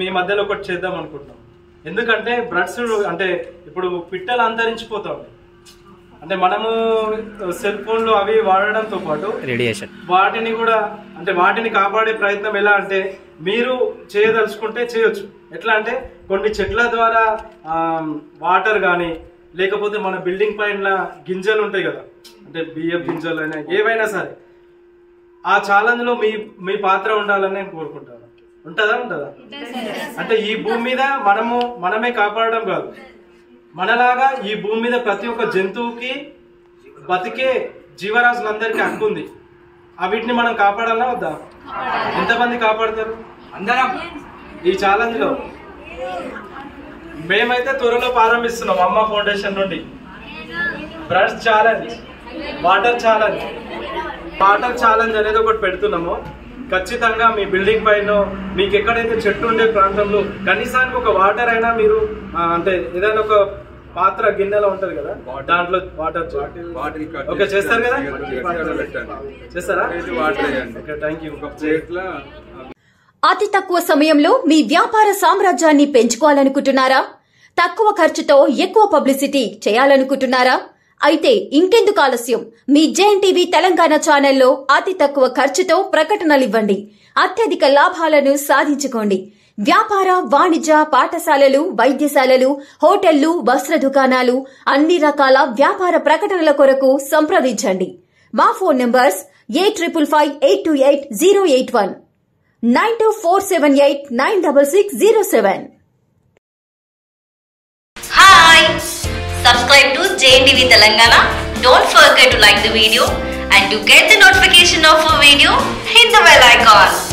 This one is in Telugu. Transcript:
ఈ మధ్యలో ఒకటి చేద్దాం అనుకుంటున్నాం ఎందుకంటే బ్రడ్స్ అంటే ఇప్పుడు పిట్టలు అంతరించిపోతా ఉన్నాయి అంటే మనము సెల్ ఫోన్లు అవి వాడడంతో పాటు రేడియేషన్ వాటిని కూడా అంటే వాటిని కాపాడే ప్రయత్నం ఎలా అంటే మీరు చేయదలుచుకుంటే చేయొచ్చు ఎట్లా అంటే కొన్ని చెట్ల ద్వారా వాటర్ కానీ లేకపోతే మన బిల్డింగ్ పైన గింజలు ఉంటాయి కదా అంటే బియ్యం గింజలు అయినా ఏవైనా సరే ఆ ఛాలెంజ్ లో మీ మీ పాత్ర ఉండాలని నేను కోరుకుంటాను ఉంటుందా ఉంటుందా అంటే ఈ భూమి మీద మనము మనమే కాపాడడం కాదు మనలాగా ఈ భూమి మీద ప్రతి ఒక్క జంతువుకి బతికే జీవరాశులందరికీ హక్కు ఉంది ఆ వీటిని మనం కాపాడాలా వద్దా ఎంతమంది కాపాడతారు అందరం ఈ ఛాలెంజ్ లో మేమైతే త్వరలో ప్రారంభిస్తున్నాం అమ్మ ఫౌండేషన్ నుండి brush challenge water challenge water challenge అనేది ఒకటి పెడుతున్నాము ఖచ్చితంగా మీ బిల్డింగ్ పైన మీకు ఎక్కడైతే చెట్టు ఉండే ప్రాంతంలో కనీసానికి ఒక వాటర్ అయినా మీరు ఆ, అంటే ఏదైనా ఒక పాత్ర గిన్నెలో ఉంటది కదా దాంట్లో వాటర్ వాటర్ ఇక్కడ ఓకే చేస్తారు కదా పెట్టండి చేస్తారా వాటర్ వేయండి ఓకే థ్యాంక్ యూ ఒక ప్లేట్ల అతి తక్కువ సమయంలో మీ వ్యాపార సామ్రాజ్యాన్ని పెంచుకోవాలనుకుంటున్నారా తక్కువ ఖర్చుతో ఎక్కువ పబ్లిసిటీ చేయాలనుకుంటున్నారా అయితే ఇంకెందుకు ఆలస్యం మీ జేఎన్ టీవీ తెలంగాణ ఛానల్లో అతి తక్కువ ఖర్చుతో ప్రకటనలివ్వండి అత్యధిక లాభాలను సాధించుకోండి వ్యాపార వాణిజ్య పాఠశాలలు వైద్యశాలలు హోటళ్లు వస్త్ర దుకాణాలు అన్ని రకాల వ్యాపార ప్రకటనల కొరకు సంప్రదించండి మా phone numbers eight triple five eight two eight zero eight one nine two four seven eight nine double six zero seven Hi! Subscribe to JNTV Telangana. Don't forget to like the video and to get the notification of a video, hit the bell icon.